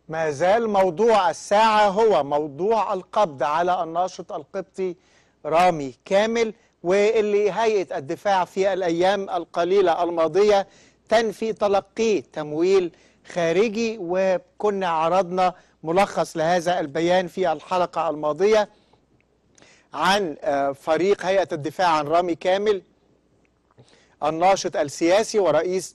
ما زال موضوع الساعة هو موضوع القبض على الناشط القبطي رامي كامل واللي هيئة الدفاع في الأيام القليلة الماضية تنفي تلقيه تمويل خارجي وكنا عرضنا ملخص لهذا البيان في الحلقة الماضية عن فريق هيئة الدفاع عن رامي كامل الناشط السياسي ورئيس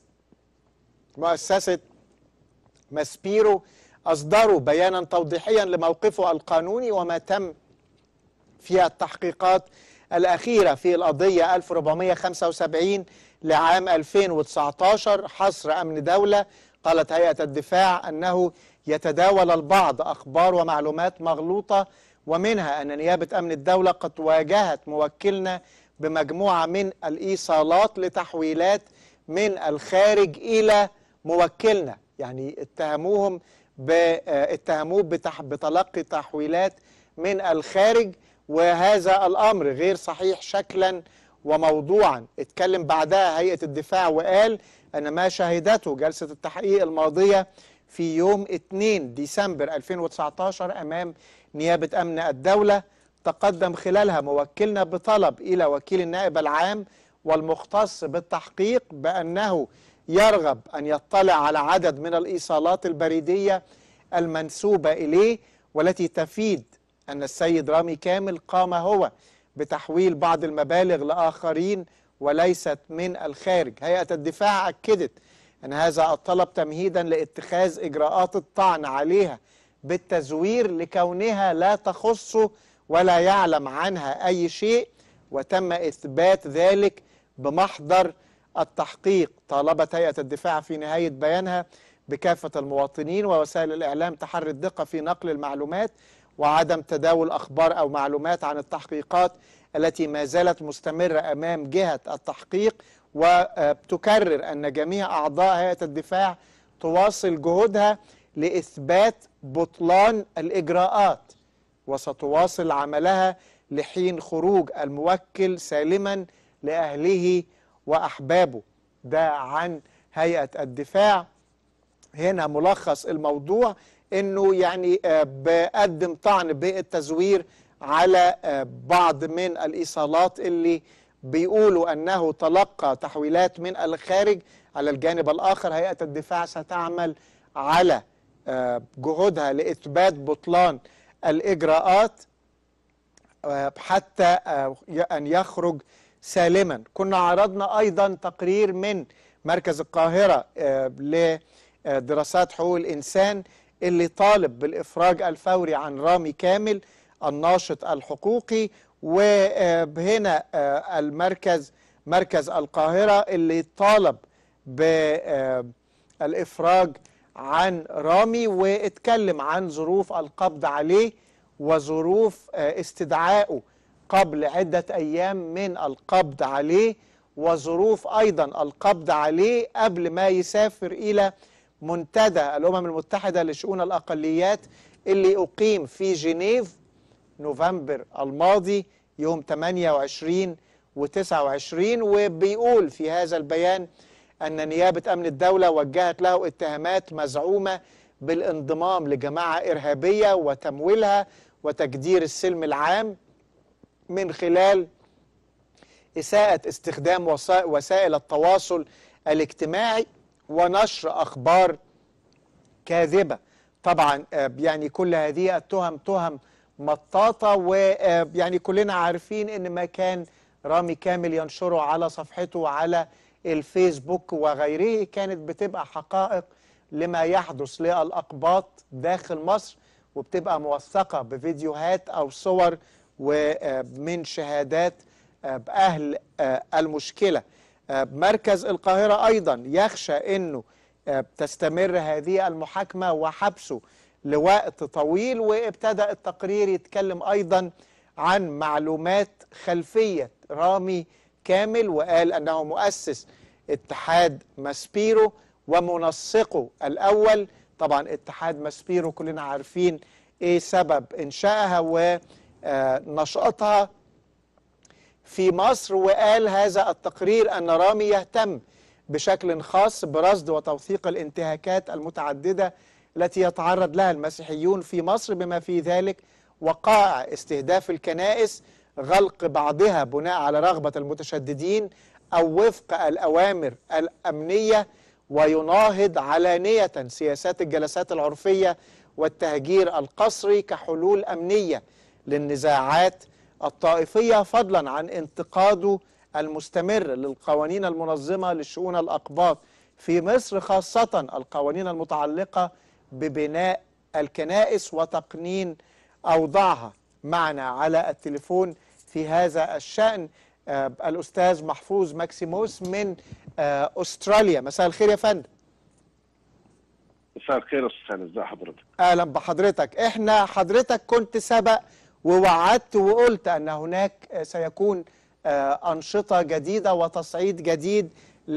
مؤسسة ماسبيرو أصدروا بيانا توضيحيا لموقفه القانوني وما تم في التحقيقات الأخيرة في القضية 1475 لعام 2019 حصر أمن دولة قالت هيئة الدفاع أنه يتداول البعض أخبار ومعلومات مغلوطة ومنها أن نيابة أمن الدولة قد واجهت موكلنا بمجموعة من الإيصالات لتحويلات من الخارج إلى موكلنا يعني اتهموهم اتهموه بتلقي تحويلات من الخارج وهذا الأمر غير صحيح شكلا وموضوعا اتكلم بعدها هيئة الدفاع وقال أن ما شهدته جلسة التحقيق الماضية في يوم 2 ديسمبر 2019 أمام نيابة أمن الدولة تقدم خلالها موكلنا بطلب إلى وكيل النائب العام والمختص بالتحقيق بأنه يرغب أن يطلع على عدد من الإيصالات البريدية المنسوبة إليه والتي تفيد أن السيد رامي كامل قام هو بتحويل بعض المبالغ لآخرين وليست من الخارج هيئة الدفاع أكدت أن هذا الطلب تمهيدا لاتخاذ إجراءات الطعن عليها بالتزوير لكونها لا تخصه ولا يعلم عنها أي شيء وتم إثبات ذلك بمحضر التحقيق طالبت هيئة الدفاع في نهاية بيانها بكافة المواطنين ووسائل الإعلام تحري الدقة في نقل المعلومات وعدم تداول أخبار أو معلومات عن التحقيقات التي ما زالت مستمرة أمام جهة التحقيق وتكرر أن جميع أعضاء هيئة الدفاع تواصل جهودها لإثبات بطلان الإجراءات وستواصل عملها لحين خروج الموكل سالما لأهله وأحبابه ده عن هيئة الدفاع هنا ملخص الموضوع انه يعني بقدم طعن بالتزوير على بعض من الايصالات اللي بيقولوا انه تلقى تحويلات من الخارج على الجانب الاخر هيئه الدفاع ستعمل على جهودها لاثبات بطلان الاجراءات حتى ان يخرج سالما كنا عرضنا ايضا تقرير من مركز القاهره لدراسات حقوق الانسان اللي طالب بالإفراج الفوري عن رامي كامل الناشط الحقوقي وهنا المركز مركز القاهرة اللي طالب بالإفراج عن رامي واتكلم عن ظروف القبض عليه وظروف استدعائه قبل عدة أيام من القبض عليه وظروف أيضا القبض عليه قبل ما يسافر إلى منتدى الأمم المتحدة لشؤون الأقليات اللي أقيم في جنيف نوفمبر الماضي يوم 28 و29 وبيقول في هذا البيان أن نيابة أمن الدولة وجهت له اتهامات مزعومة بالانضمام لجماعة إرهابية وتمويلها وتجدير السلم العام من خلال إساءة استخدام وسائل التواصل الاجتماعي ونشر أخبار كاذبة طبعا يعني كل هذه التهم تهم مطاطة ويعني كلنا عارفين ان ما كان رامي كامل ينشره على صفحته على الفيسبوك وغيره كانت بتبقى حقائق لما يحدث للأقباط داخل مصر وبتبقى موثقة بفيديوهات أو صور ومن شهادات بأهل المشكلة مركز القاهرة أيضا يخشى أنه تستمر هذه المحاكمة وحبسه لوقت طويل وابتدأ التقرير يتكلم أيضا عن معلومات خلفية رامي كامل وقال أنه مؤسس اتحاد ماسبيرو ومنسقه الأول طبعا اتحاد ماسبيرو كلنا عارفين ايه سبب انشائها ونشاطها في مصر وقال هذا التقرير أن رامي يهتم بشكل خاص برصد وتوثيق الانتهاكات المتعددة التي يتعرض لها المسيحيون في مصر بما في ذلك وقائع استهداف الكنائس غلق بعضها بناء على رغبة المتشددين أو وفق الأوامر الأمنية ويناهض علانية سياسات الجلسات العرفية والتهجير القسري كحلول أمنية للنزاعات الطائفية فضلا عن انتقاده المستمر للقوانين المنظمة لشؤون الأقباط في مصر خاصة القوانين المتعلقة ببناء الكنائس وتقنين أوضاعها معنا على التليفون في هذا الشأن آه الأستاذ محفوظ ماكسيموس من آه أستراليا مساء الخير يا فندم مساء الخير استاذ ازي حضرتك اهلا بحضرتك احنا حضرتك كنت سبق ووعدت وقلت ان هناك سيكون آه انشطه جديده وتصعيد جديد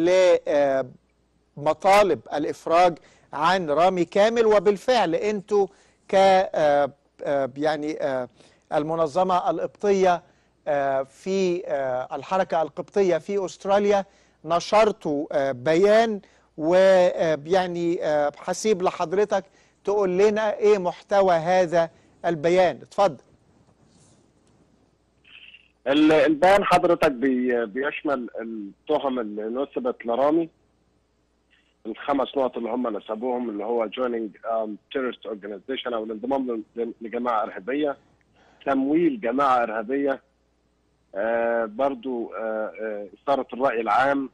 لمطالب الافراج عن رامي كامل وبالفعل انتوا ك يعني المنظمه القبطيه في الحركه القبطيه في استراليا نشرتوا بيان ويعني حسيب لحضرتك تقول لنا ايه محتوى هذا البيان اتفضل البيان حضرتك بي بيشمل التهم اللي نسبت لرامي الخمس نقط اللي هم نسبوهم اللي هو joining um, terrorist organization او الانضمام لجماعه ارهابيه تمويل جماعه ارهابيه آه برضو آه آه اثاره الراي العام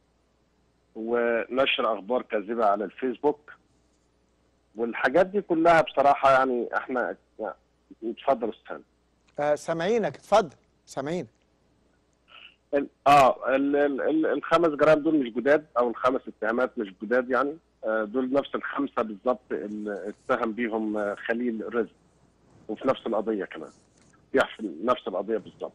ونشر اخبار كاذبه على الفيسبوك والحاجات دي كلها بصراحه يعني احنا يعني اتفضل استاذ آه سامعينك اتفضل سامعين اه ال ال ال الخمس جرائم دول مش جداد او الخمس اتهامات مش جداد يعني آه دول نفس الخمسه بالظبط اللي اتهم بيهم خليل رزق وفي نفس القضيه كمان بيحصل نفس القضيه بالظبط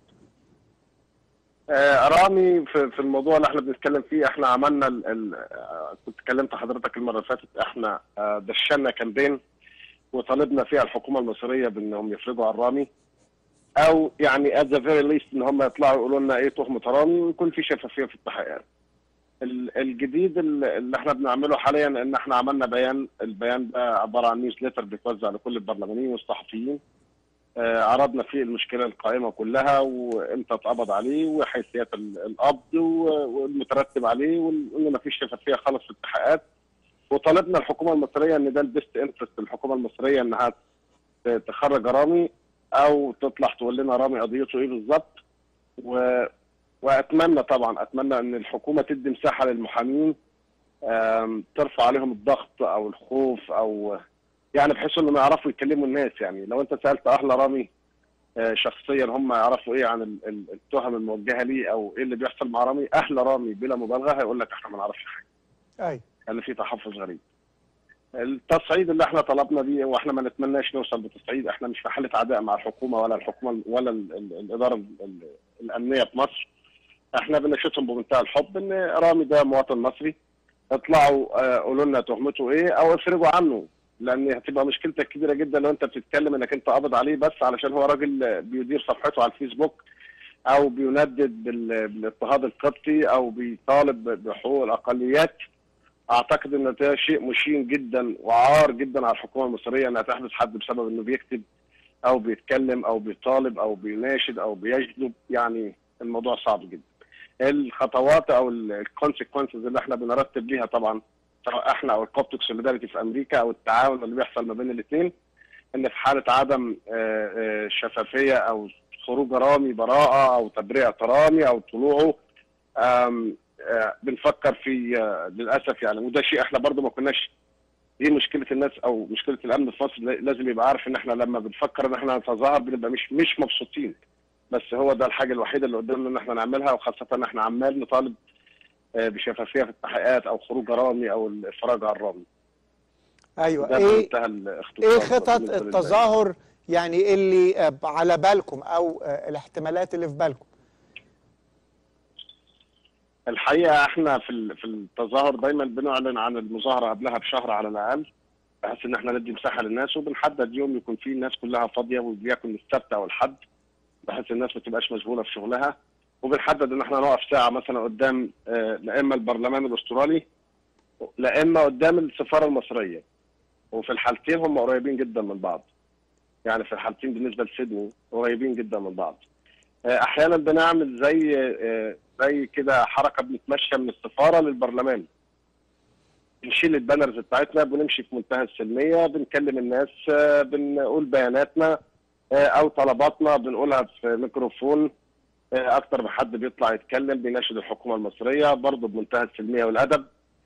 آه رامي في, في الموضوع اللي احنا بنتكلم فيه احنا عملنا ال ال آه كنت كلمت حضرتك المره اللي فاتت احنا آه دشنا كامبين وطالبنا فيها الحكومه المصريه بانهم يفرضوا على رامي او يعني ات ذا فيري ليست ان هم يطلعوا يقولوا لنا ايه تهمه رامي ويكون في شفافيه في التحقيقات. الجديد اللي احنا بنعمله حاليا ان احنا عملنا بيان البيان ده عباره عن نيوز بيتوزع لكل البرلمانيين والصحفيين آه عرضنا فيه المشكله القائمه كلها وامتى اتقبض عليه وحيثيات القبض والمترتب عليه وان ما فيش شفافيه خالص في التحقيقات وطالبنا الحكومه المصريه ان ده البيست انترست الحكومه المصريه انها تخرج رامي او تطلع تقول لنا رامي قضيته ايه بالظبط و... واتمنى طبعا اتمنى ان الحكومه تدي مساحه للمحامين ترفع عليهم الضغط او الخوف او يعني بحيث انهم يعرفوا يكلموا الناس يعني لو انت سالت اهل رامي شخصيا هم يعرفوا ايه عن التهم الموجهه ليه او ايه اللي بيحصل مع رامي اهل رامي بلا مبالغه هيقول لك احنا ما نعرفش حاجه. ايوه يعني في تحفظ غريب. التصعيد اللي احنا طلبنا بيه واحنا ما نتمناش نوصل بتصعيد احنا مش في حاله عداء مع الحكومه ولا الحكومه ولا ال ال الاداره ال الامنيه في مصر احنا بنشتهم بمنتهى الحب ان رامي ده مواطن مصري اطلعوا اه قولوا لنا تهمته ايه او افرجوا عنه لان هتبقى مشكلتك كبيره جدا لو انت بتتكلم انك انت قابض عليه بس علشان هو راجل بيدير صفحته على الفيسبوك او بيندد بالاضطهاد القبطي او بيطالب بحقوق الاقليات اعتقد ان ده شيء مشين جدا وعار جدا على الحكومه المصريه انها تحبس حد بسبب انه بيكتب او بيتكلم او بيطالب او بيناشد او بيجلب يعني الموضوع صعب جدا. الخطوات او الكونسيكونسز اللي احنا بنرتب ليها طبعا سواء احنا او الكوبتك سوليداريتي في امريكا او التعاون اللي بيحصل ما بين الاثنين ان في حاله عدم شفافيه او خروج رامي براءه او تبرئه رامي او طلوعه بنفكر في للاسف يعني وده شيء احنا برضو ما كناش دي مشكله الناس او مشكله الامن في مصر لازم يبقى عارف ان احنا لما بنفكر ان احنا نتظاهر بنبقى مش مش مبسوطين بس هو ده الحاجه الوحيده اللي قدامنا ان احنا نعملها وخاصه ان احنا عمال نطالب بشفافيه في التحقيقات او خروج رامي او الافراج عن رامي. ايوه ايه ايه خطط التظاهر يعني اللي على بالكم او الاحتمالات اللي في بالكم؟ الحقيقه احنا في في التظاهر دايما بنعلن عن المظاهره قبلها بشهر على الاقل بحيث ان احنا ندي مساحه للناس وبنحدد يوم يكون فيه الناس كلها فاضيه وليكن السبت او الحد بحيث الناس ما تبقاش مشغوله في شغلها وبنحدد ان احنا نقف ساعه مثلا قدام لا اما البرلمان الاسترالي لا اما قدام السفاره المصريه وفي الحالتين هم قريبين جدا من بعض يعني في الحالتين بالنسبه لسيدني قريبين جدا من بعض آه، احيانا بنعمل زي آه، زي كده حركه بنتمشى من السفاره للبرلمان بنشيل البانرز بتاعتنا بنمشي في منتهى السلميه بنكلم الناس آه، بنقول بياناتنا آه، او طلباتنا بنقولها في ميكروفون آه، اكتر من حد بيطلع يتكلم بيناشد الحكومه المصريه برضه بمنتهى السلميه والادب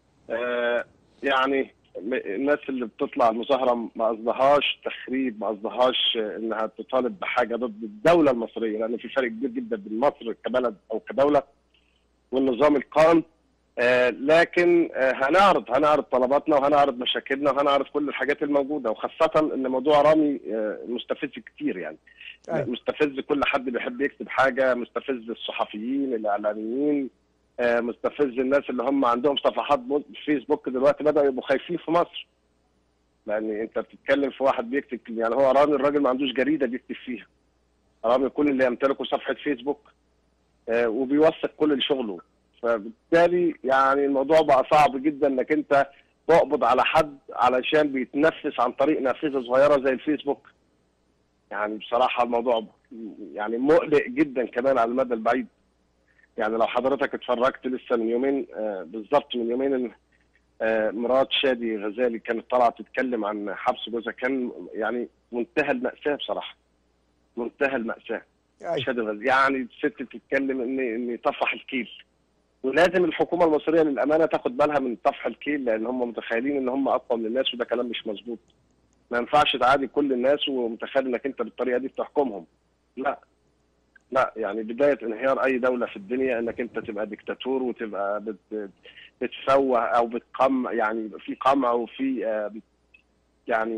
آه، يعني م- الناس اللي بتطلع المظاهره ما قصدهاش تخريب ما قصدهاش آه، انها تطالب بحاجه ضد الدوله المصريه لان في فرق كبير جدا بين مصر كبلد او كدوله والنظام القائم آه، لكن آه، هنعرض هنعرض طلباتنا وهنعرض مشاكلنا وهنعرض كل الحاجات الموجوده وخاصه ان موضوع رامي آه، مستفز كتير يعني أيوة. مستفز كل حد بيحب يكتب حاجه مستفز الصحفيين الاعلاميين آه، مستفز الناس اللي هم عندهم صفحات بو- فيسبوك دلوقتي بدأوا يبقوا خايفين في مصر لان انت بتتكلم في واحد بيكتب يعني هو رامي الراجل ما عندوش جريده بيكتب فيها رامي كل اللي يمتلكه صفحه فيسبوك آه، وبيوثق كل شغله فبالتالي يعني الموضوع بقى صعب جدا انك انت تقبض على حد علشان بيتنفس عن طريق نافذه صغيره زي الفيسبوك يعني بصراحه الموضوع يعني مقلق جدا كمان على المدى البعيد يعني لو حضرتك اتفرجت لسه من يومين آه، بالظبط من يومين آه، مرات شادي غزالي كانت طالعه تتكلم عن حبس جوزها كان يعني منتهى المأساة بصراحه منتهى المأساة أيوة. شادي غزالي يعني الست بتتكلم ان ان طفح الكيل ولازم الحكومه المصريه للامانه تاخد بالها من طفح الكيل لان هم متخيلين ان هم اقوى من الناس وده كلام مش مظبوط ما ينفعش تعادي كل الناس ومتخيل انك انت بالطريقه دي بتحكمهم لا لا يعني بدايه انهيار اي دوله في الدنيا انك انت تبقى ديكتاتور وتبقى بت بتسوى او بتقمع يعني في قمع وفي آه، يعني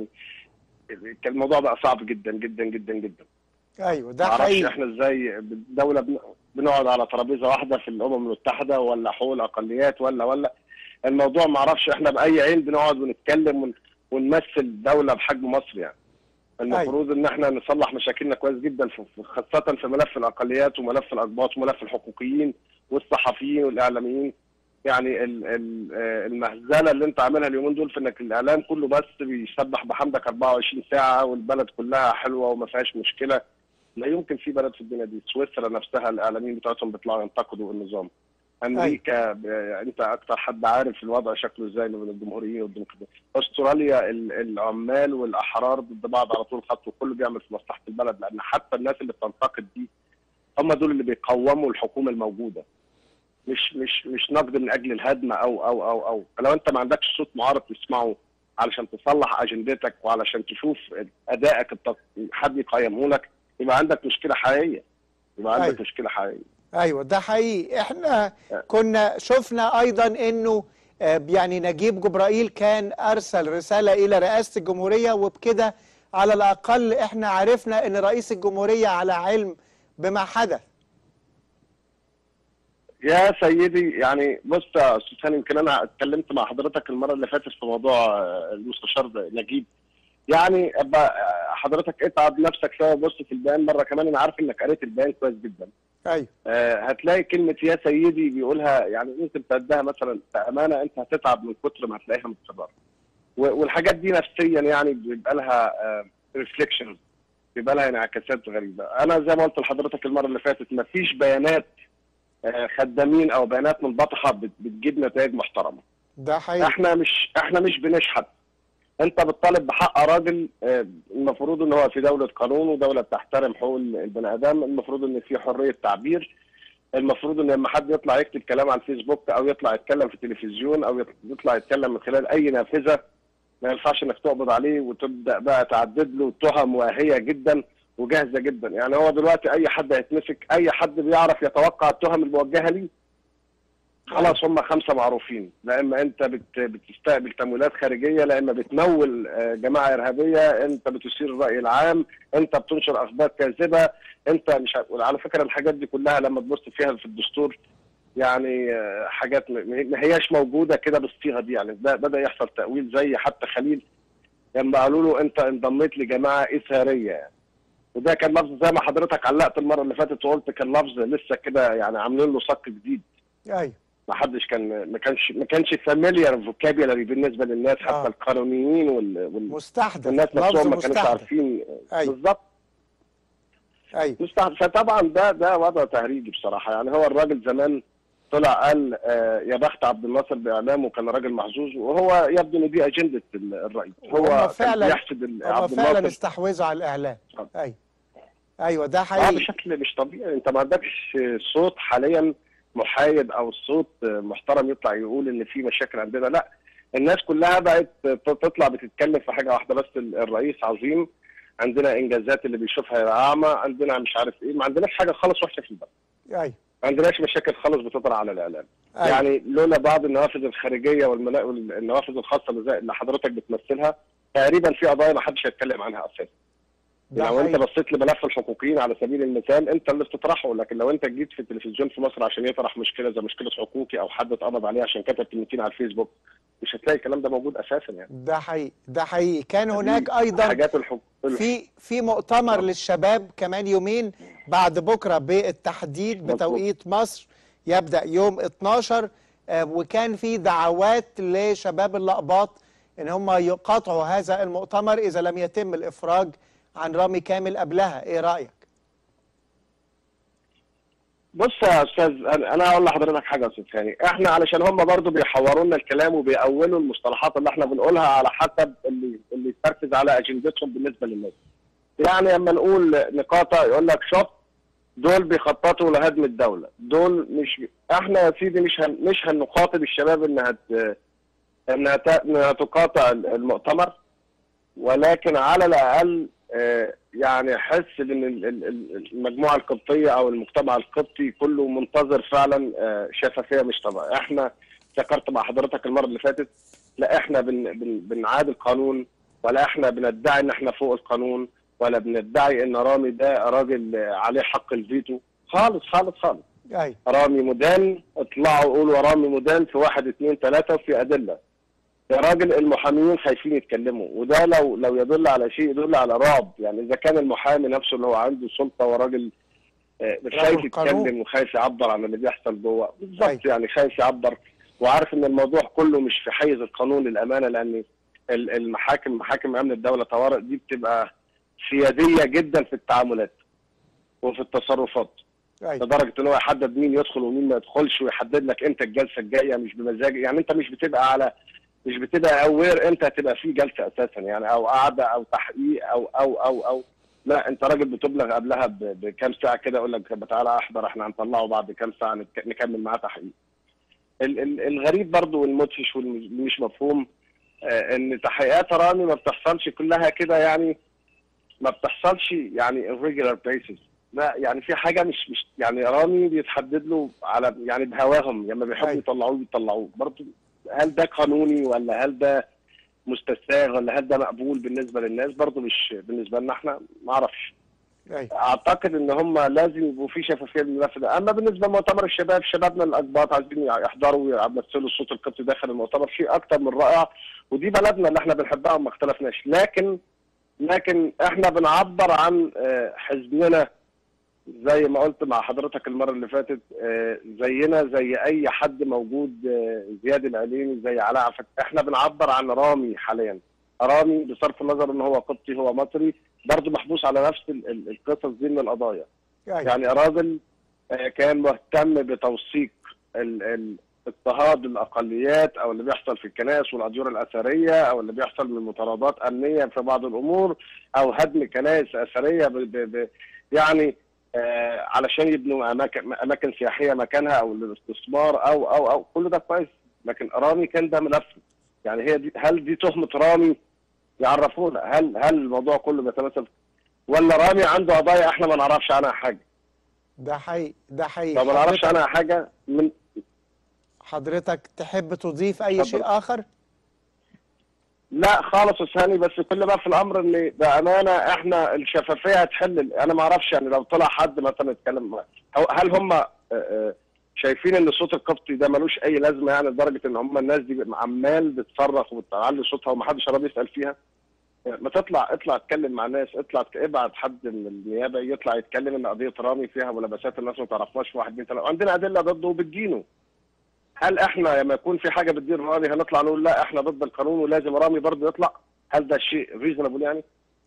الموضوع بقى صعب جدا جدا جدا جدا ايوه ده معرفش حقيقي احنا ازاي الدوله بن- بنقعد على ترابيزه واحده في الامم المتحده ولا حقوق الاقليات ولا ولا الموضوع معرفش احنا باي عين بنقعد ونتكلم ون- ونمثل دوله بحجم مصر يعني المفروض ان احنا نصلح مشاكلنا كويس جدا في في- خاصه في ملف الاقليات وملف الاقباط وملف الحقوقيين والصحفيين والاعلاميين يعني ال- ال- آه، المهزله اللي انت عاملها اليومين دول في انك الاعلام كله بس بيسبح بحمدك 24 ساعه والبلد كلها حلوه وما فيهاش مشكله لا يمكن في بلد في الدنيا دي سويسرا نفسها الاعلاميين بتاعتهم بيطلعوا ينتقدوا النظام امريكا ب... انت اكتر حد عارف الوضع شكله ازاي ما بين الجمهوريين والديمقراطيين استراليا ال... العمال والاحرار ضد بعض على طول خط وكله بيعمل في مصلحه البلد لان حتى الناس اللي بتنتقد دي هم دول اللي بيقوموا الحكومه الموجوده مش مش مش نقد من اجل الهدم او او او او فلو انت ما عندكش صوت معارض تسمعه علشان تصلح اجندتك وعلشان تشوف ادائك الت- حد يقيمه لك يبقى عندك مشكله حقيقيه يبقى عندك أيوة. مشكله حقيقيه ايوه ده حقيقي احنا كنا شفنا ايضا انه آه، يعني نجيب جبرائيل كان ارسل رساله الى رئاسه الجمهوريه وبكده على الاقل احنا عرفنا ان رئيس الجمهوريه على علم بما حدث يا سيدي يعني بص يا استاذ هاني يمكن انا اتكلمت مع حضرتك المره اللي فاتت في موضوع آه، المستشار ده نجيب يعني أبقى آه، حضرتك اتعب نفسك شويه بص في البيان مره كمان انا عارف انك قريت البيان كويس جدا ايوه آه، هتلاقي كلمه يا سيدي بيقولها يعني ممكن تعدها مثلا بامانه انت هتتعب من كتر ما هتلاقيها متكرره و- والحاجات دي نفسيا يعني بيبقى لها ريفليكشنز بيبقى لها انعكاسات غريبه انا زي ما قلت لحضرتك المره اللي فاتت مفيش بيانات آه، خدامين او بيانات منبطحه بت- بتجيب نتائج محترمه ده حقيقي احنا مش احنا مش بنشحت انت بتطالب بحق راجل آه، المفروض ان هو في دوله قانون ودوله بتحترم حقوق البني ادم المفروض ان في حريه تعبير المفروض ان لما حد يطلع يكتب كلام على الفيسبوك او يطلع يتكلم في التلفزيون او يطلع يتكلم من خلال اي نافذه ما ينفعش انك تقبض عليه وتبدا بقى تعدد له تهم واهيه جدا وجاهزه جدا يعني هو دلوقتي اي حد هيتمسك اي حد بيعرف يتوقع التهم الموجهه ليه خلاص هم خمسه معروفين لا اما انت بت بتستقبل تمويلات خارجيه لا اما بتمول آه، جماعه ارهابيه انت بتثير الراي العام انت بتنشر اخبار كاذبه انت مش ع- على فكره الحاجات دي كلها لما تبص فيها في الدستور يعني آه، حاجات م- ما هياش موجوده كده بالصيغه دي يعني ده بدا يحصل تاويل زي حتى خليل لما قالوا له انت انضميت لجماعه اثاريه يعني وده كان لفظ زي ما حضرتك علقت المره اللي فاتت وقلت كان لفظ لسه كده يعني عاملين له صك جديد ايوه ما حدش كان ما كانش ما كانش فاميليار فوكابيولاري بالنسبه للناس حتى آه. القانونيين وال... وال... مستحدث والناس لفظ نفسهم ما كانوش مستحدث عارفين أيوة. بالظبط ايوه مستحدث فطبعا ده ده وضع تهريجي بصراحه يعني هو الراجل زمان طلع قال آه يا بخت عبد الناصر باعلامه كان راجل محظوظ وهو يبدو ان دي اجنده ال- الرئيس هو هم كان فعلاً- بيحسد ال- هم عبد فعلا الناصر استحوذوا على الاعلام آه. ايوه ايوه ده اه حقيقي بشكل مش طبيعي انت ما عندكش صوت حاليا محايد او صوت محترم يطلع يقول ان في مشاكل عندنا لا الناس كلها بقت تطلع بتتكلم في حاجه واحده بس الرئيس عظيم عندنا انجازات اللي بيشوفها يبقى اعمى عندنا مش عارف ايه ما عندناش حاجه خالص وحشه في البلد ايوه ما عندناش مشاكل خالص بتطرح على الاعلام أيوة. يعني لولا بعض النوافذ الخارجيه والملا- والنوافذ الخاصه اللي زي- اللي حضرتك بتمثلها تقريبا في قضايا ما حدش هيتكلم عنها اساسا ده لو انت حقيقي. بصيت لملف الحقوقيين على سبيل المثال انت اللي بتطرحه لكن لو انت جيت في التلفزيون في مصر عشان يطرح مشكله زي مشكله حقوقي او حد اتقبض عليه عشان كتب كلمتين على الفيسبوك مش هتلاقي الكلام ده موجود اساسا يعني ده حقيقي ده حقيقي كان هناك ايضا حاجات الحقوق في في مؤتمر للشباب كمان يومين بعد بكره بالتحديد مظبوط. بتوقيت مصر يبدا يوم 12 آه، وكان في دعوات لشباب اللقباط ان هم يقاطعوا هذا المؤتمر اذا لم يتم الافراج عن رامي كامل قبلها ايه رايك بص يا استاذ انا أنا هقول لحضرتك حاجه يا استاذ ثاني احنا علشان هم برضو بيحوروا لنا الكلام وبيأولوا المصطلحات اللي احنا بنقولها على حسب اللي اللي يتركز على اجندتهم بالنسبه للناس يعني لما نقول نقاطع يقول لك شوف دول بيخططوا لهدم الدوله دول مش احنا يا سيدي مش هن... مش هنخاطب الشباب انها ت... انها, ت... انها تقاطع المؤتمر ولكن على الاقل آه، يعني حس ان ال- ال- ال- المجموعه القبطيه او المجتمع القبطي كله منتظر فعلا آه، شفافيه مش طبيعيه احنا ذكرت مع حضرتك المره اللي فاتت لا احنا بن بن بنعاد القانون ولا احنا بندعي ان احنا فوق القانون ولا بندعي ان رامي ده راجل آه، عليه حق الفيتو خالص خالص خالص ايوه رامي مدان اطلعوا قولوا رامي مدان في واحد اثنين ثلاثة وفي أدلة يا راجل المحاميين خايفين يتكلموا وده لو لو يدل على شيء يدل على رعب يعني إذا كان المحامي نفسه اللي هو عنده سلطة وراجل آه، خايف رجل قانون. يتكلم وخايف يعبر عن اللي بيحصل جوه بالظبط أيوة. يعني خايف يعبر وعارف ان الموضوع كله مش في حيز القانون للامانه لان ال- المحاكم محاكم امن الدوله طوارئ دي بتبقى سياديه جدا في التعاملات وفي التصرفات ايوه لدرجه ان هو يحدد مين يدخل ومين ما يدخلش ويحدد لك امتى الجلسه الجايه مش بمزاج يعني انت مش بتبقى على مش بتبقى اوير امتى هتبقى في جلسه اساسا يعني او قعده او تحقيق او او او او لا انت راجل بتبلغ قبلها ب- بكام ساعه كده يقول لك طب تعالى احضر احنا هنطلعه بعد كام ساعه نك- نكمل معاه تحقيق. ال- ال- الغريب برضو والمدهش واللي مش مفهوم آه، ان تحقيقات رامي ما بتحصلش كلها كده يعني ما بتحصلش يعني irregular basis لا يعني في حاجه مش مش يعني رامي بيتحدد له على يعني بهواهم لما بيحبوا أيوة. يطلعوه بيطلعوه برضه هل ده قانوني ولا هل ده مستساغ ولا هل ده مقبول بالنسبه للناس برضه مش بالنسبه لنا احنا ما اعرفش ايوه اعتقد ان هم لازم يبقوا في شفافيه للملف ده اما بالنسبه لمؤتمر الشباب شبابنا الاقباط عايزين يحضروا ويمثلوا الصوت القبطي داخل المؤتمر شيء اكتر من رائع ودي بلدنا اللي احنا بنحبها وما اختلفناش لكن لكن احنا بنعبر عن آه، حزننا زي ما قلت مع حضرتك المره اللي فاتت آه، زينا زي اي حد موجود آه، زياد العليمي زي علاء عفت احنا بنعبر عن رامي حاليا رامي بصرف النظر ان هو قبطي هو مصري برضه محبوس على نفس ال- ال- القصص دي من القضايا ايوه يعني راجل آه، كان مهتم بتوثيق ال- ال- اضطهاد الاقليات او اللي بيحصل في الكنائس والاديره الاثريه او اللي بيحصل من مطاردات امنيه في بعض الامور او هدم كنائس اثريه ب ب ب يعني آه علشان يبنوا اماكن اماكن سياحيه مكانها او للاستثمار او او او كل ده كويس لكن رامي كان ده ملف يعني هي دي هل دي تهمه رامي يعرفونا هل هل الموضوع كله بيتمثل ولا رامي عنده قضايا احنا ما نعرفش عنها حاجه ده حقيقي ده حقيقي طب ما نعرفش حضرتك- عنها حاجه من حضرتك تحب تضيف اي اتفضل. شيء اخر لا خالص يا ثاني بس كل ما في الامر ان بامانه احنا الشفافيه هتحل انا ما اعرفش يعني لو طلع حد مثلا يتكلم معاه هو- هل هم آه، آه، شايفين ان الصوت القبطي ده ملوش اي لازمه يعني لدرجه ان هم الناس دي عمال بتصرخ وبتعلي صوتها ومحدش راضي يسال فيها ما تطلع اطلع اتكلم مع ناس اطلع ابعت حد من النيابه يطلع يتكلم ان قضيه رامي فيها ملابسات الناس ما تعرفهاش في واحد اثنين ثلاثه عندنا ادله ضده وبتجينه هل احنا لما يكون في حاجه بتدير رامي هنطلع نقول لا احنا ضد القانون ولازم رامي برضه يطلع هل ده شيء ريزونبل يعني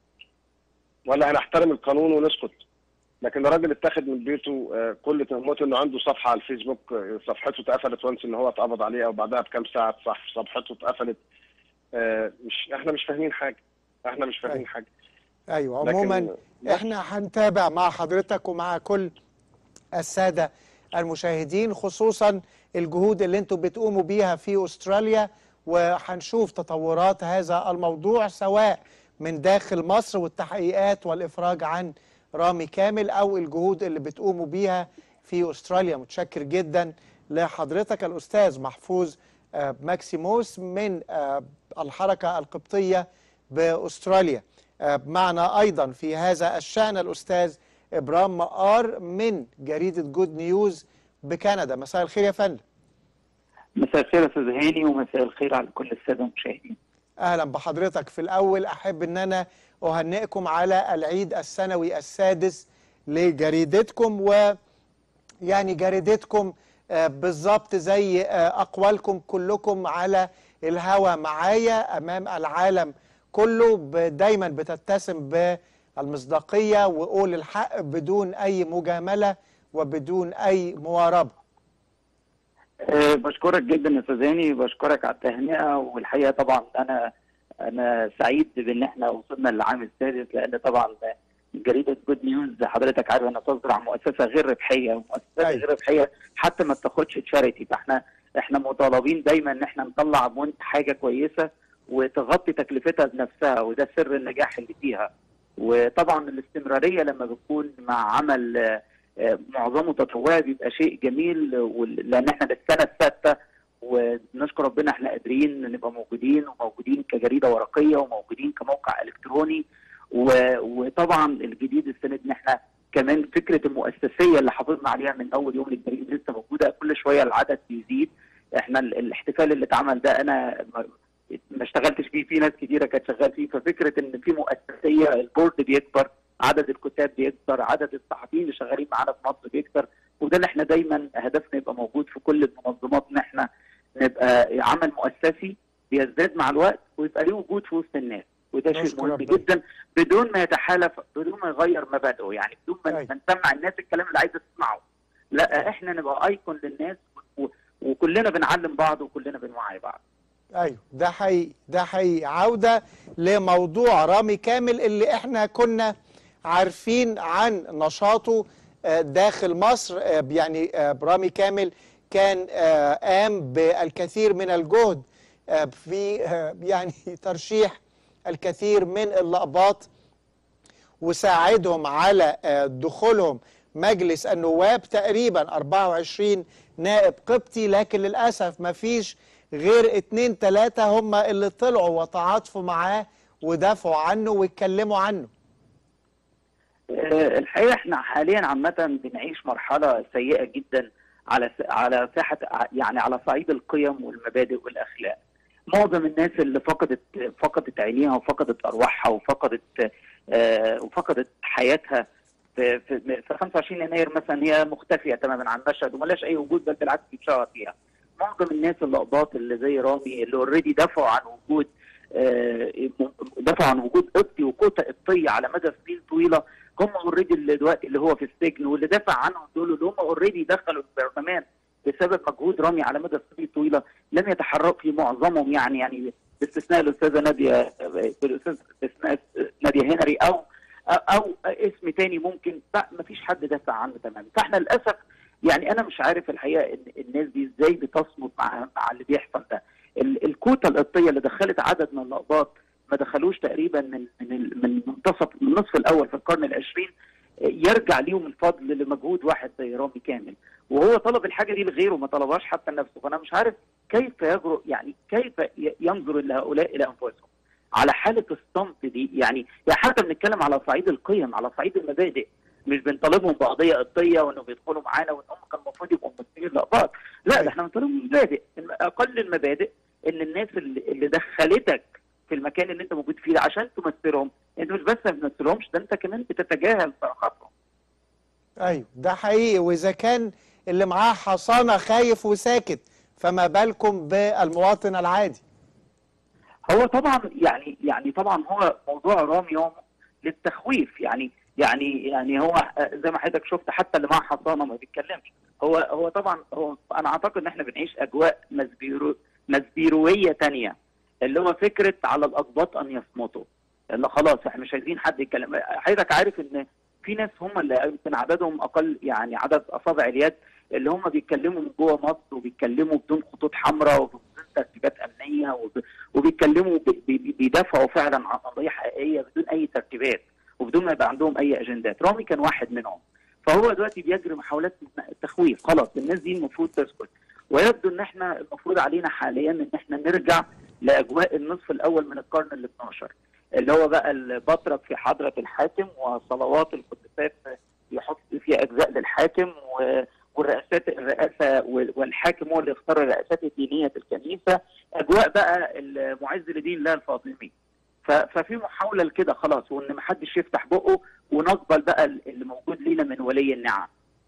ولا هنحترم القانون ونسكت لكن الراجل اتاخد من بيته آه، كل تهمته انه عنده صفحه على الفيسبوك آه، صفحته اتقفلت وانس ان هو اتقبض عليه او بعدها بكام ساعه صح صفحته اتقفلت آه، مش احنا مش فاهمين حاجه احنا مش فاهمين أيوة. حاجه ايوه لكن- عموما احنا هنتابع مع حضرتك ومع كل الساده المشاهدين خصوصا الجهود اللي انتم بتقوموا بيها في استراليا وهنشوف تطورات هذا الموضوع سواء من داخل مصر والتحقيقات والافراج عن رامي كامل او الجهود اللي بتقوموا بيها في استراليا متشكر جدا لحضرتك الاستاذ محفوظ آه، ماكسيموس من آه، الحركه القبطيه باستراليا آه، معنا ايضا في هذا الشان الاستاذ ابرام مقار من جريده جود نيوز بكندا مساء الخير يا فندم مساء الخير يا استاذ هاني ومساء الخير على كل الساده المشاهدين. اهلا بحضرتك في الاول احب ان انا اهنئكم على العيد السنوي السادس لجريدتكم و يعني جريدتكم آه، بالظبط زي آه، اقوالكم كلكم على الهوى معايا امام العالم كله ب- دايما بتتسم بالمصداقيه وقول الحق بدون اي مجامله وبدون اي مواربه أه بشكرك جدا يا استاذ هاني بشكرك على التهنئه والحقيقه طبعا انا انا سعيد بان احنا وصلنا للعام السادس لان طبعا جريده جود نيوز حضرتك عارف انها تصدر عن مؤسسه غير ربحيه ومؤسسات أيوة. غير ربحيه حتى ما بتاخدش تشاريتي فاحنا احنا مطالبين دايما ان احنا نطلع منت حاجه كويسه وتغطي تكلفتها بنفسها وده سر النجاح اللي فيها وطبعا الاستمراريه لما بتكون مع عمل آه، آه، معظمه تطوعي بيبقى شيء جميل وال- لان احنا للسنه السادسه ونشكر ربنا احنا قادرين نبقى موجودين وموجودين كجريده ورقيه وموجودين كموقع الكتروني و- وطبعا الجديد السنه دي ان احنا كمان فكره المؤسسيه اللي حافظنا عليها من اول يوم للجريده لسه موجوده كل شويه العدد بيزيد احنا ال- الاحتفال اللي اتعمل ده انا ما- ما اشتغلتش فيه في ناس كتيره كانت شغال فيه ففكره ان في مؤسسيه البورد بيكبر عدد الكتاب بيكبر عدد الصحفيين اللي شغالين معانا في مصر بيكتر وده اللي احنا دايما هدفنا يبقى موجود في كل المنظمات ان احنا نبقى عمل مؤسسي بيزداد مع الوقت ويبقى ليه وجود في وسط الناس وده شيء نشكر مهم ربنا. جدا بدون ما يتحالف بدون ما يغير مبادئه يعني بدون ما أيوة. ما نسمع الناس الكلام اللي عايزه تسمعه لا احنا نبقى ايكون للناس و- وكلنا بنعلم بعض وكلنا بنوعي بعض ايوه ده حقيقي ده حقيقي عوده لموضوع رامي كامل اللي احنا كنا عارفين عن نشاطه آه، داخل مصر آه، يعني آه، رامي كامل كان آه، قام بالكثير من الجهد آه، في آه، يعني ترشيح الكثير من اللقبات وساعدهم على آه، دخولهم مجلس النواب تقريبا 24 نائب قبطي لكن للأسف ما فيش غير اتنين تلاتة هم اللي طلعوا وتعاطفوا معاه ودافعوا عنه واتكلموا عنه آه، الحقيقه احنا حاليا عامه بنعيش مرحله سيئه جدا على س- على ساحه يعني على صعيد القيم والمبادئ والاخلاق. معظم الناس اللي فقدت فقدت عينيها وفقدت ارواحها وفقدت آه، وفقدت حياتها في في في 25 يناير مثلا هي مختفيه تماما عن المشهد وملاش اي وجود بل بالعكس بيتشهر فيها. معظم الناس اللقبات اللي زي رامي اللي اوريدي دافعوا عن وجود آه، دافعوا عن وجود قبطي وكوتا قبطيه على مدى سنين طويله هم اوريدي اللي دلوقتي اللي هو في السجن واللي دافع عنهم دول اللي هم اوريدي دخلوا البرلمان بسبب مجهود رامي على مدى سنين طويله لم يتحرك في معظمهم يعني يعني باستثناء الاستاذه ناديه بالاستاذ باستثناء ناديه هنري او او اسم تاني ممكن ما فيش حد دافع عنه تماما فاحنا للاسف يعني انا مش عارف الحقيقه ان الناس دي ازاي بتصمد مع مع اللي بيحصل ده ال- الكوتا القبطيه اللي دخلت عدد من اللقبات ما دخلوش تقريبا من من ال- من منتصف من النصف الاول في القرن العشرين يرجع ليهم الفضل لمجهود واحد زي رامي كامل وهو طلب الحاجه دي لغيره ما طلبهاش حتى لنفسه فانا مش عارف كيف يجرؤ يعني كيف ي- ينظر لهؤلاء الى انفسهم على حاله الصمت دي يعني يعني حتى بنتكلم على صعيد القيم على صعيد المبادئ مش بنطالبهم بقضيه قبطيه وانه بيدخلوا معانا وان هم كان المفروض يبقوا ممثلين لقبات لا ده احنا بنطالبهم مبادئ اقل المبادئ ان الناس اللي, اللي دخلتك في المكان اللي انت موجود فيه ده عشان تمثلهم انت مش بس ما بتمثلهمش ده انت كمان بتتجاهل صراحتهم ايوه ده حقيقي واذا كان اللي معاه حصانه خايف وساكت فما بالكم بالمواطن العادي هو طبعا يعني يعني طبعا هو موضوع رامي هو للتخويف يعني يعني يعني هو زي ما حضرتك شفت حتى اللي معاه حصانه ما بيتكلمش هو هو طبعا هو انا اعتقد ان احنا بنعيش اجواء مسبيرو مسبيرويه تانية اللي هو فكره على الاقباط ان يصمتوا اللي خلاص احنا مش عايزين حد يتكلم حضرتك عارف ان في ناس هم اللي يمكن عددهم اقل يعني عدد اصابع اليد اللي هم بيتكلموا من جوه مصر وبيتكلموا بدون خطوط حمراء وبدون ترتيبات امنيه وب... وبيتكلموا ب... بي- بيدافعوا فعلا عن قضيه حقيقيه بدون اي ترتيبات وبدون ما يبقى عندهم اي اجندات رامي كان واحد منهم فهو دلوقتي بيجري محاولات تخويف خلاص الناس دي المفروض تسكت ويبدو ان احنا المفروض علينا حاليا ان احنا نرجع لاجواء النصف الاول من القرن ال 12 اللي هو بقى البطرك في حضره الحاكم وصلوات القداسات يحط فيها اجزاء للحاكم و والرئاسات الرئاسه والحاكم هو اللي يختار الرئاسات الدينيه في الكنيسه اجواء بقى المعز لدين الله الفاطمي ف- ففي محاوله لكده خلاص وان ما حدش يفتح بقه ونقبل بقى اللي موجود لينا من ولي النعم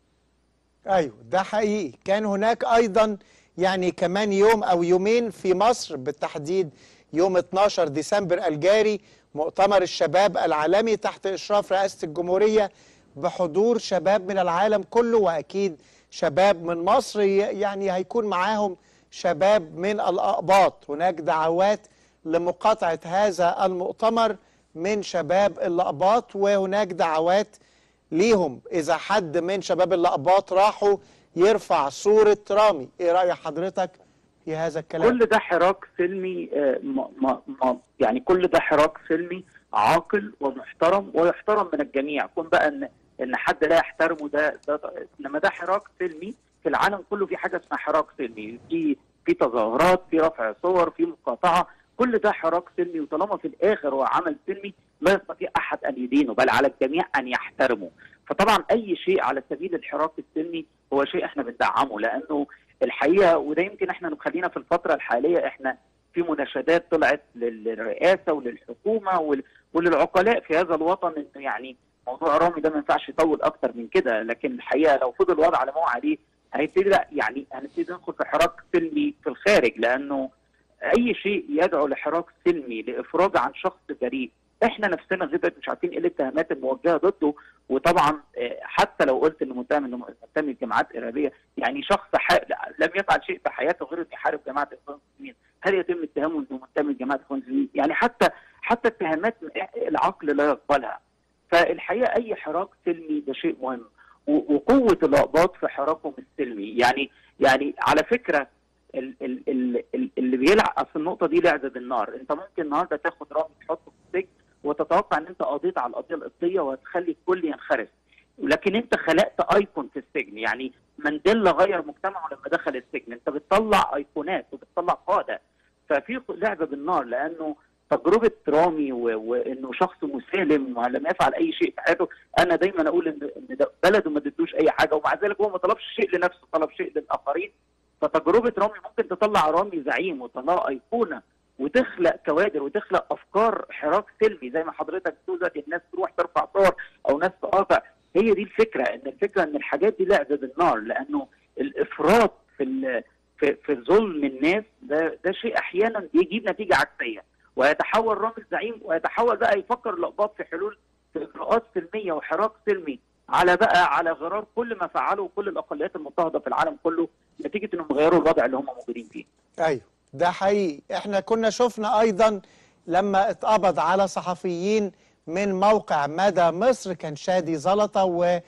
ايوه ده حقيقي كان هناك ايضا يعني كمان يوم او يومين في مصر بالتحديد يوم 12 ديسمبر الجاري مؤتمر الشباب العالمي تحت اشراف رئاسه الجمهوريه بحضور شباب من العالم كله واكيد شباب من مصر ي- يعني هيكون معاهم شباب من الاقباط هناك دعوات لمقاطعه هذا المؤتمر من شباب الاقباط وهناك دعوات ليهم اذا حد من شباب الاقباط راحوا يرفع صوره رامي ايه راي حضرتك في هذا الكلام كل ده حراك سلمي آه، ما ما ما يعني كل ده حراك سلمي عاقل ومحترم ويحترم من الجميع كون بقى ان ان حد لا يحترمه ده ده انما ده حراك سلمي في العالم كله في حاجه اسمها حراك سلمي في في تظاهرات في رفع صور في مقاطعه كل ده حراك سلمي وطالما في الاخر هو عمل سلمي لا يستطيع احد ان يدينه بل على الجميع ان يحترمه فطبعا اي شيء على سبيل الحراك السلمي هو شيء احنا بندعمه لانه الحقيقه وده يمكن احنا نخلينا في الفتره الحاليه احنا في مناشدات طلعت للرئاسه وللحكومه ول- وللعقلاء في هذا الوطن انه يعني موضوع رامي ده ما ينفعش يطول اكتر من كده لكن الحقيقه لو فضل الوضع على ما هو عليه هيبتدي لا يعني هنبتدي ندخل في حراك سلمي في الخارج لانه اي شيء يدعو لحراك سلمي لافراج عن شخص بريء احنا نفسنا غير مش عارفين ايه الاتهامات الموجهه ضده وطبعا آه، حتى لو قلت انه متهم انه منتمي لجماعات ارهابيه يعني شخص ح... لم يفعل شيء في حياته غير انه يحارب جماعه الاخوان المسلمين هل يتم اتهامه انه منتمي لجماعه الاخوان المسلمين يعني حتى حتى اتهامات العقل لا يقبلها فالحقيقه اي حراك سلمي ده شيء مهم و- وقوه الاقباط في حراكهم السلمي يعني يعني على فكره ال- ال- ال- ال- اللي بيلعب اصل النقطه دي لعبه بالنار انت ممكن النهارده تاخد رامي تحطه في السجن وتتوقع ان انت قضيت على القضيه القبطيه وهتخلي الكل ينخرس لكن انت خلقت ايكون في السجن يعني مانديلا غير مجتمعه لما دخل السجن انت بتطلع ايقونات وبتطلع قاده ففي لعبه بالنار لانه تجربه رامي و- وانه شخص مسالم ولم يفعل اي شيء في حياته انا دايما اقول ان ان ده بلده ما ادتوش اي حاجه ومع ذلك هو ما طلبش شيء لنفسه طلب شيء للاخرين فتجربه رامي ممكن تطلع رامي زعيم وتطلع ايقونه وتخلق كوادر وتخلق افكار حراك سلمي زي ما حضرتك بتقول دلوقتي الناس تروح ترفع صور او ناس تقاطع هي دي الفكره ان الفكره ان الحاجات دي لعبه بالنار لانه الافراط في ال- في في ظلم الناس ده ده شيء احيانا بيجيب نتيجه عكسيه ويتحول رامي الزعيم ويتحول بقى يفكر الاقباط في حلول في اجراءات سلميه وحراك سلمي على بقى على غرار كل ما فعله كل الاقليات المضطهده في العالم كله نتيجه انهم غيروا الوضع اللي هم موجودين فيه. ايوه ده حقيقي احنا كنا شفنا ايضا لما اتقبض على صحفيين من موقع مدى مصر كان شادي زلطه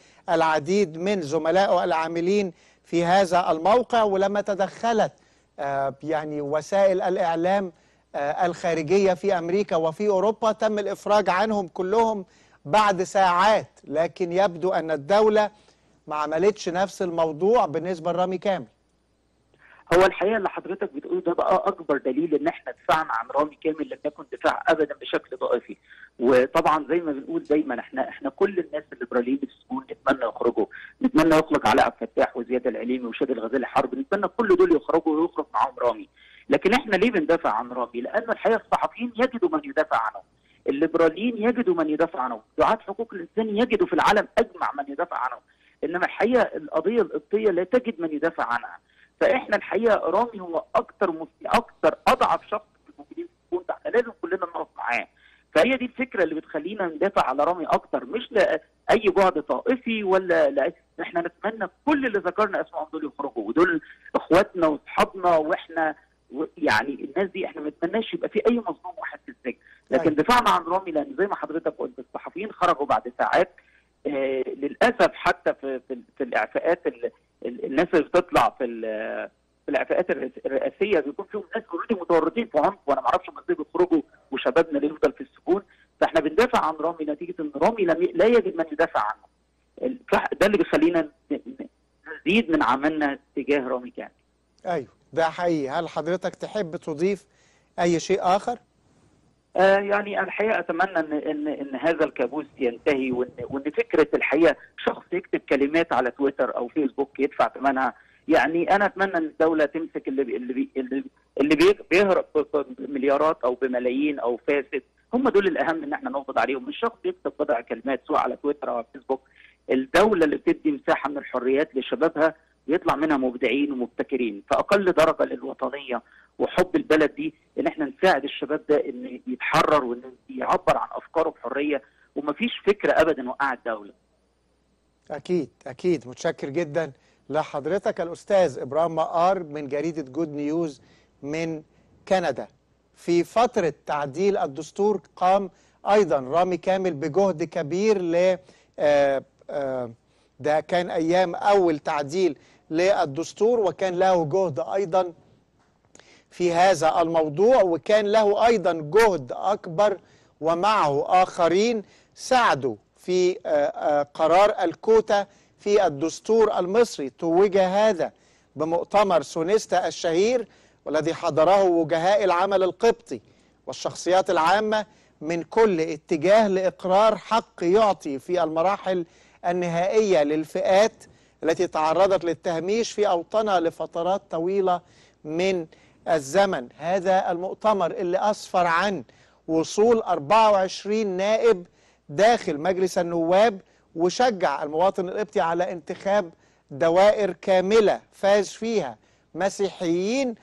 والعديد من زملائه العاملين في هذا الموقع ولما تدخلت آه، يعني وسائل الاعلام آه، الخارجيه في امريكا وفي اوروبا تم الافراج عنهم كلهم بعد ساعات لكن يبدو ان الدوله ما عملتش نفس الموضوع بالنسبه لرامي كامل هو الحقيقه اللي حضرتك بتقوله ده بقى اكبر دليل ان احنا دفاعنا عن رامي كامل لم يكن دفاع ابدا بشكل ضعيفي وطبعا زي ما بنقول دايما احنا احنا كل الناس الليبراليين في السجون نتمنى يخرجوا نتمنى يخرج علاء عبد الفتاح وزياد العليمي وشادي الغزالي حرب نتمنى كل دول يخرجوا ويخرج معاهم رامي لكن احنا ليه بندافع عن رامي لان الحقيقه الصحفيين يجدوا من يدافع عنهم الليبراليين يجدوا من يدافع عنهم دعاة حقوق الانسان يجدوا في العالم اجمع من يدافع عنهم انما الحقيقه القضيه القبطيه لا تجد من يدافع عنها ف- فاحنا الحقيقه رامي هو اكتر مس... اكتر اضعف شخص في الموجودين في الكون فاحنا لازم كلنا نقف معاه فهي دي الفكره اللي بتخلينا ندافع على رامي اكتر مش لاي جهد طائفي ولا لا احنا نتمنى كل اللي ذكرنا اسمائهم دول يخرجوا ودول اخواتنا واصحابنا واحنا و- يعني الناس دي احنا ما نتمناش يبقى في اي مظلوم واحد في السجن لكن أيوة. دفاعنا عن رامي لان زي ما حضرتك قلت الصحفيين خرجوا بعد ساعات آه للاسف حتى في في, في الاعفاءات ال- ال- الناس اللي بتطلع في ال- في الاعفاءات الرئاس- الرئاسيه بيكون فيهم ناس اوريدي متورطين في عنف وانا ما اعرفش هم ازاي بيخرجوا وشبابنا اللي يفضل في السجون فاحنا بندافع عن رامي نتيجه ان رامي لم ي- لا يجد من يدافع عنه ال- فح- ده اللي بيخلينا ن- ن- نزيد من عملنا تجاه رامي كامل ايوه ده حقيقي هل حضرتك تحب تضيف اي شيء اخر آه يعني الحقيقه اتمنى ان ان ان هذا الكابوس ينتهي وان وان فكره الحقيقه شخص يكتب كلمات على تويتر او فيسبوك يدفع ثمنها يعني انا اتمنى ان الدوله تمسك اللي بي اللي بي اللي, اللي بي بيهرب ب- بمليارات او بملايين او فاسد هم دول الاهم ان احنا نقبض عليهم مش شخص يكتب بضع كلمات سواء على تويتر او على فيسبوك الدوله اللي بتدي مساحه من الحريات لشبابها يطلع منها مبدعين ومبتكرين فاقل درجه للوطنيه وحب البلد دي ان احنا نساعد الشباب ده ان يتحرر وان يعبر عن افكاره بحريه ومفيش فكره ابدا وقع الدوله اكيد اكيد متشكر جدا لحضرتك الاستاذ ابراهيم مقار من جريده جود نيوز من كندا في فتره تعديل الدستور قام ايضا رامي كامل بجهد كبير ل آه، آه، ده كان ايام اول تعديل للدستور وكان له جهد ايضا في هذا الموضوع وكان له ايضا جهد اكبر ومعه اخرين ساعدوا في آه، آه، قرار الكوتا في الدستور المصري توج هذا بمؤتمر سونيستا الشهير والذي حضره وجهاء العمل القبطي والشخصيات العامة من كل اتجاه لإقرار حق يعطي في المراحل النهائية للفئات التي تعرضت للتهميش في أوطانها لفترات طويلة من الزمن هذا المؤتمر اللي أسفر عن وصول 24 نائب داخل مجلس النواب وشجع المواطن القبطي على انتخاب دوائر كاملة فاز فيها مسيحيين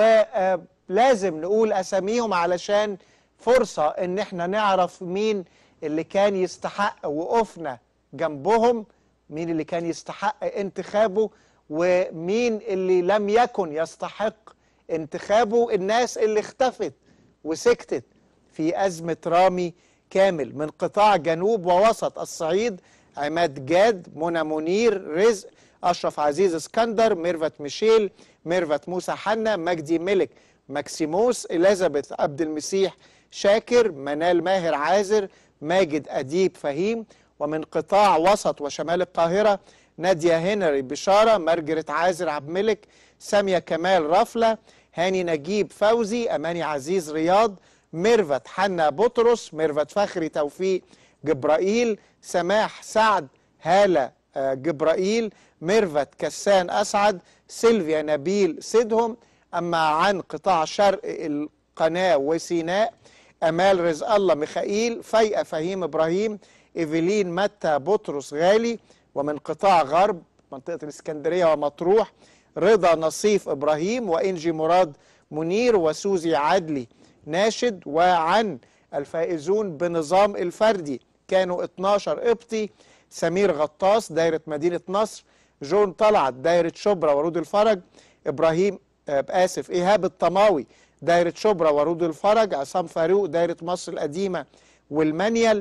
ولازم نقول أساميهم علشان فرصة ان احنا نعرف مين اللي كان يستحق وقفنا جنبهم مين اللي كان يستحق انتخابه ومين اللي لم يكن يستحق انتخابه الناس اللي اختفت وسكتت في أزمة رامي كامل من قطاع جنوب ووسط الصعيد عماد جاد منى منير رزق أشرف عزيز اسكندر ميرفت ميشيل ميرفت موسى حنا مجدي ملك ماكسيموس إليزابيث عبد المسيح شاكر منال ماهر عازر ماجد أديب فهيم ومن قطاع وسط وشمال القاهرة نادية هنري بشارة مرجرة عازر عبد الملك سامية كمال رفلة هاني نجيب فوزي أماني عزيز رياض ميرفت حنا بطرس ميرفت فخري توفيق جبرائيل سماح سعد هالة آه، جبرائيل ميرفت كسان أسعد سيلفيا نبيل سيدهم أما عن قطاع شرق القناة وسيناء أمال رزق الله ميخائيل فايقة فهيم إبراهيم إيفلين متى بطرس غالي ومن قطاع غرب منطقة الإسكندرية ومطروح رضا نصيف إبراهيم وإنجي مراد منير وسوزي عدلي ناشد وعن الفائزون بنظام الفردي كانوا 12 قبطي سمير غطاس دايرة مدينة نصر جون طلعت دايرة شبرا ورود الفرج إبراهيم آه، آسف إيهاب الطماوي دايرة شبرا ورود الفرج عصام فاروق دايرة مصر القديمة والمنيل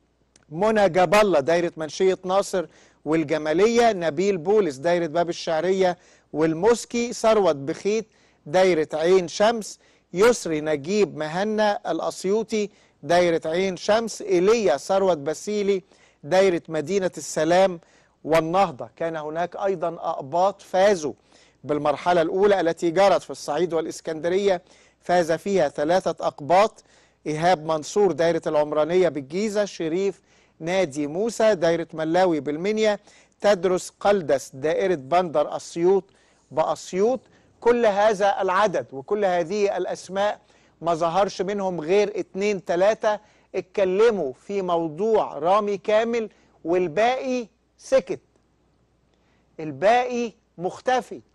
منى جاب الله دايرة منشية ناصر والجمالية نبيل بولس دايرة باب الشعرية والمسكي ثروت بخيت دايرة عين شمس يسري نجيب مهنا الأسيوطي دايرة عين شمس إيليا ثروت بسيلي دايرة مدينة السلام والنهضة كان هناك أيضا أقباط فازوا بالمرحلة الأولى التي جرت في الصعيد والإسكندرية فاز فيها ثلاثة أقباط إيهاب منصور دايرة العمرانية بالجيزة شريف نادي موسى دايرة ملاوي بالمنيا تدرس قلدس دائرة بندر أسيوط بأسيوط كل هذا العدد وكل هذه الأسماء ما ظهرش منهم غير اتنين تلاتة اتكلموا في موضوع رامي كامل والباقي سكت الباقي مختفي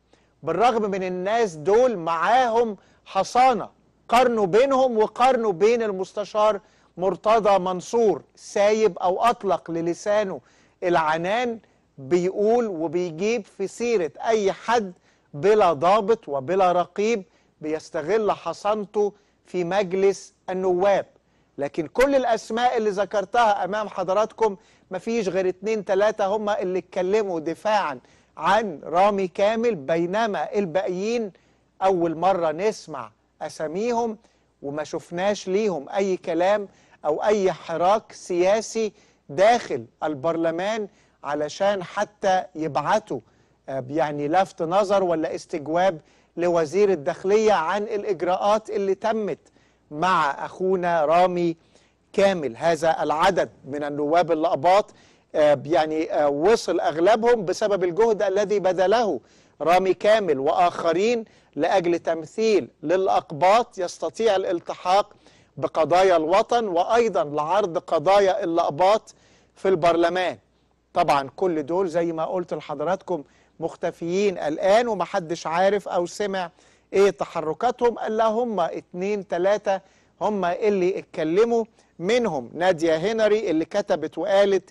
بالرغم من الناس دول معاهم حصانة قارنوا بينهم وقارنوا بين المستشار مرتضى منصور سايب أو أطلق للسانه العنان بيقول وبيجيب في سيرة أي حد بلا ضابط وبلا رقيب بيستغل حصانته في مجلس النواب لكن كل الأسماء اللي ذكرتها أمام حضراتكم مفيش غير اتنين تلاتة هم اللي اتكلموا دفاعا عن رامي كامل بينما الباقيين أول مرة نسمع أساميهم وما شفناش ليهم أي كلام أو أي حراك سياسي داخل البرلمان علشان حتى يبعتوا آه، يعني لفت نظر ولا استجواب لوزير الداخلية عن الإجراءات اللي تمت مع أخونا رامي كامل هذا العدد من النواب اللقباط آه، يعني آه، وصل أغلبهم بسبب الجهد الذي بذله رامي كامل وآخرين لأجل تمثيل للأقباط يستطيع الالتحاق بقضايا الوطن وأيضا لعرض قضايا اللقباط في البرلمان طبعا كل دول زي ما قلت لحضراتكم مختفيين الآن ومحدش عارف أو سمع إيه تحركاتهم إلا هم اتنين تلاتة هم اللي اتكلموا منهم نادية هنري اللي كتبت وقالت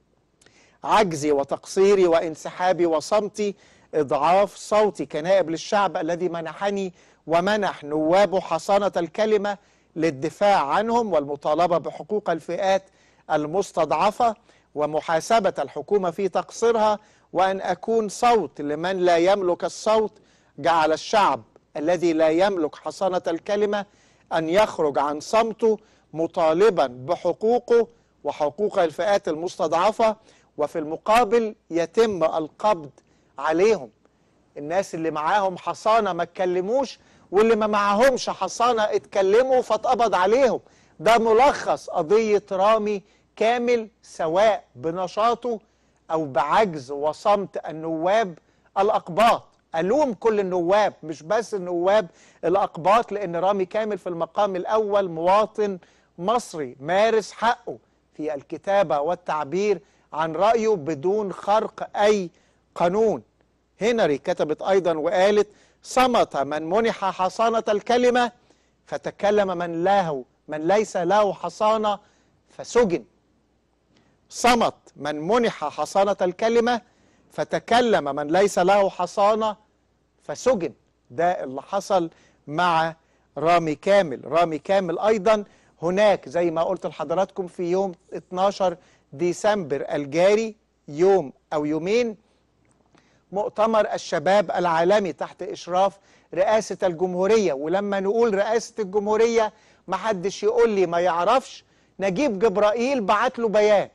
عجزي وتقصيري وانسحابي وصمتي اضعاف صوتي كنائب للشعب الذي منحني ومنح نوابه حصانه الكلمه للدفاع عنهم والمطالبه بحقوق الفئات المستضعفه ومحاسبه الحكومه في تقصيرها وان اكون صوت لمن لا يملك الصوت جعل الشعب الذي لا يملك حصانه الكلمه ان يخرج عن صمته مطالبا بحقوقه وحقوق الفئات المستضعفه وفي المقابل يتم القبض عليهم الناس اللي معاهم حصانه ما اتكلموش واللي ما معاهمش حصانه اتكلموا فاتقبض عليهم ده ملخص قضيه رامي كامل سواء بنشاطه او بعجز وصمت النواب الاقباط الوم كل النواب مش بس النواب الاقباط لان رامي كامل في المقام الاول مواطن مصري مارس حقه في الكتابه والتعبير عن رايه بدون خرق اي قانون هنري كتبت ايضا وقالت صمت من منح حصانه الكلمه فتكلم من له من ليس له حصانه فسجن صمت من منح حصانه الكلمه فتكلم من ليس له حصانه فسجن ده اللي حصل مع رامي كامل رامي كامل ايضا هناك زي ما قلت لحضراتكم في يوم 12 ديسمبر الجاري يوم او يومين مؤتمر الشباب العالمي تحت اشراف رئاسه الجمهوريه ولما نقول رئاسه الجمهوريه محدش يقول لي ما يعرفش نجيب جبرائيل بعت له بيان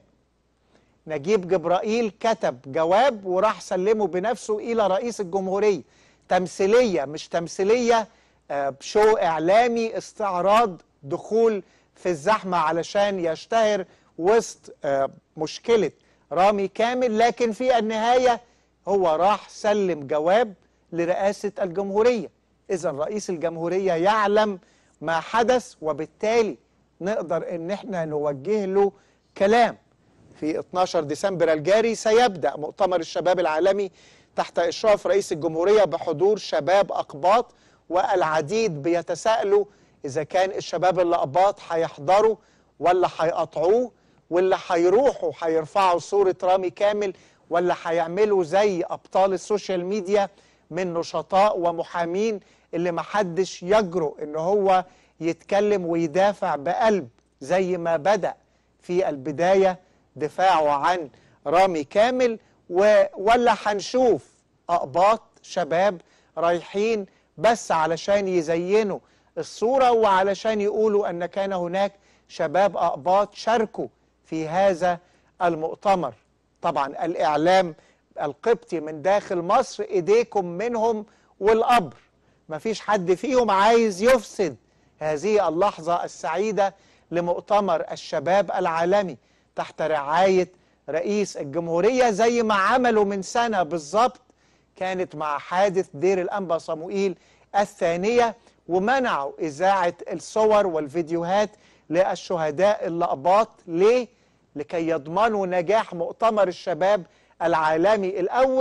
نجيب جبرائيل كتب جواب وراح سلمه بنفسه الى رئيس الجمهوريه تمثيليه مش تمثيليه آه، شو اعلامي استعراض دخول في الزحمه علشان يشتهر وسط آه، مشكله رامي كامل لكن في النهايه هو راح سلم جواب لرئاسه الجمهوريه اذا رئيس الجمهوريه يعلم ما حدث وبالتالي نقدر ان احنا نوجه له كلام في 12 ديسمبر الجاري سيبدأ مؤتمر الشباب العالمي تحت إشراف رئيس الجمهورية بحضور شباب أقباط والعديد بيتساءلوا إذا كان الشباب الأقباط هيحضروا ولا هيقطعوه ولا هيروحوا هيرفعوا صورة رامي كامل ولا هيعملوا زي أبطال السوشيال ميديا من نشطاء ومحامين اللي محدش يجرؤ إن هو يتكلم ويدافع بقلب زي ما بدأ في البداية دفاعه عن رامي كامل و... ولا هنشوف أقباط شباب رايحين بس علشان يزينوا الصورة وعلشان يقولوا أن كان هناك شباب أقباط شاركوا في هذا المؤتمر طبعا الإعلام القبطي من داخل مصر إيديكم منهم والأمر مفيش حد فيهم عايز يفسد هذه اللحظة السعيدة لمؤتمر الشباب العالمي تحت رعاية رئيس الجمهورية زي ما عملوا من سنة بالظبط كانت مع حادث دير الأنبا صموئيل الثانية ومنعوا إذاعة الصور والفيديوهات للشهداء اللقباط ليه؟ لكي يضمنوا نجاح مؤتمر الشباب العالمي الأول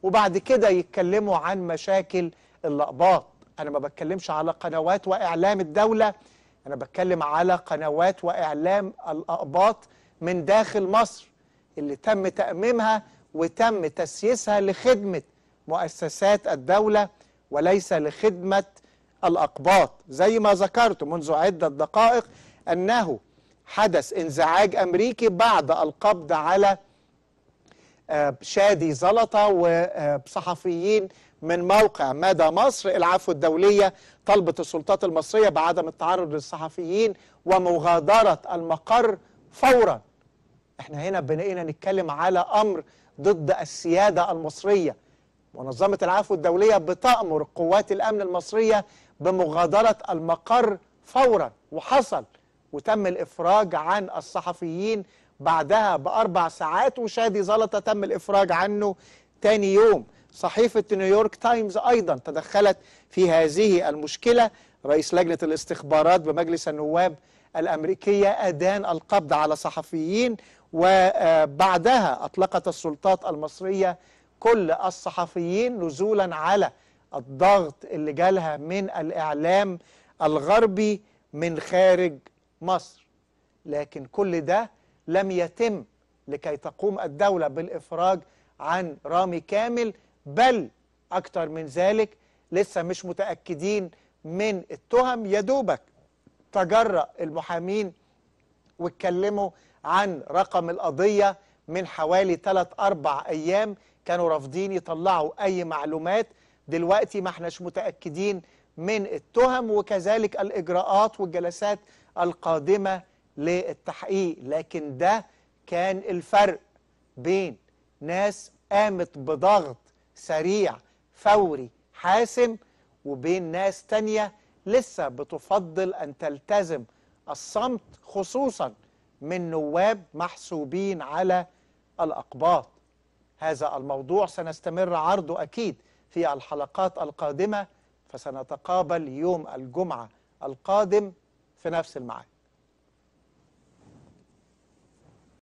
وبعد كده يتكلموا عن مشاكل الأقباط أنا ما بتكلمش على قنوات وإعلام الدولة أنا بتكلم على قنوات وإعلام الأقباط من داخل مصر اللي تم تأميمها وتم تسييسها لخدمة مؤسسات الدولة وليس لخدمة الأقباط زي ما ذكرت منذ عدة دقائق أنه حدث انزعاج أمريكي بعد القبض على آه، شادي زلطة وصحفيين من موقع مدى مصر العفو الدولية طلبت السلطات المصرية بعدم التعرض للصحفيين ومغادرة المقر فورا احنا هنا بنقينا نتكلم على أمر ضد السيادة المصرية منظمة العفو الدولية بتأمر قوات الأمن المصرية بمغادرة المقر فورا وحصل وتم الإفراج عن الصحفيين بعدها بأربع ساعات وشادي زلطة تم الإفراج عنه تاني يوم صحيفة نيويورك تايمز أيضا تدخلت في هذه المشكلة رئيس لجنة الاستخبارات بمجلس النواب الأمريكية أدان القبض على صحفيين وبعدها أطلقت السلطات المصرية كل الصحفيين نزولا على الضغط اللي جالها من الإعلام الغربي من خارج مصر لكن كل ده لم يتم لكي تقوم الدولة بالإفراج عن رامي كامل بل أكتر من ذلك لسه مش متأكدين من التهم يدوبك تجرأ المحامين واتكلموا عن رقم القضية من حوالي 3 أربع أيام كانوا رافضين يطلعوا أي معلومات دلوقتي ما احناش متأكدين من التهم وكذلك الإجراءات والجلسات القادمة للتحقيق لكن ده كان الفرق بين ناس قامت بضغط سريع فوري حاسم وبين ناس تانية لسه بتفضل أن تلتزم الصمت خصوصا من نواب محسوبين على الأقباط هذا الموضوع سنستمر عرضه أكيد في الحلقات القادمة فسنتقابل يوم الجمعة القادم في نفس الميعاد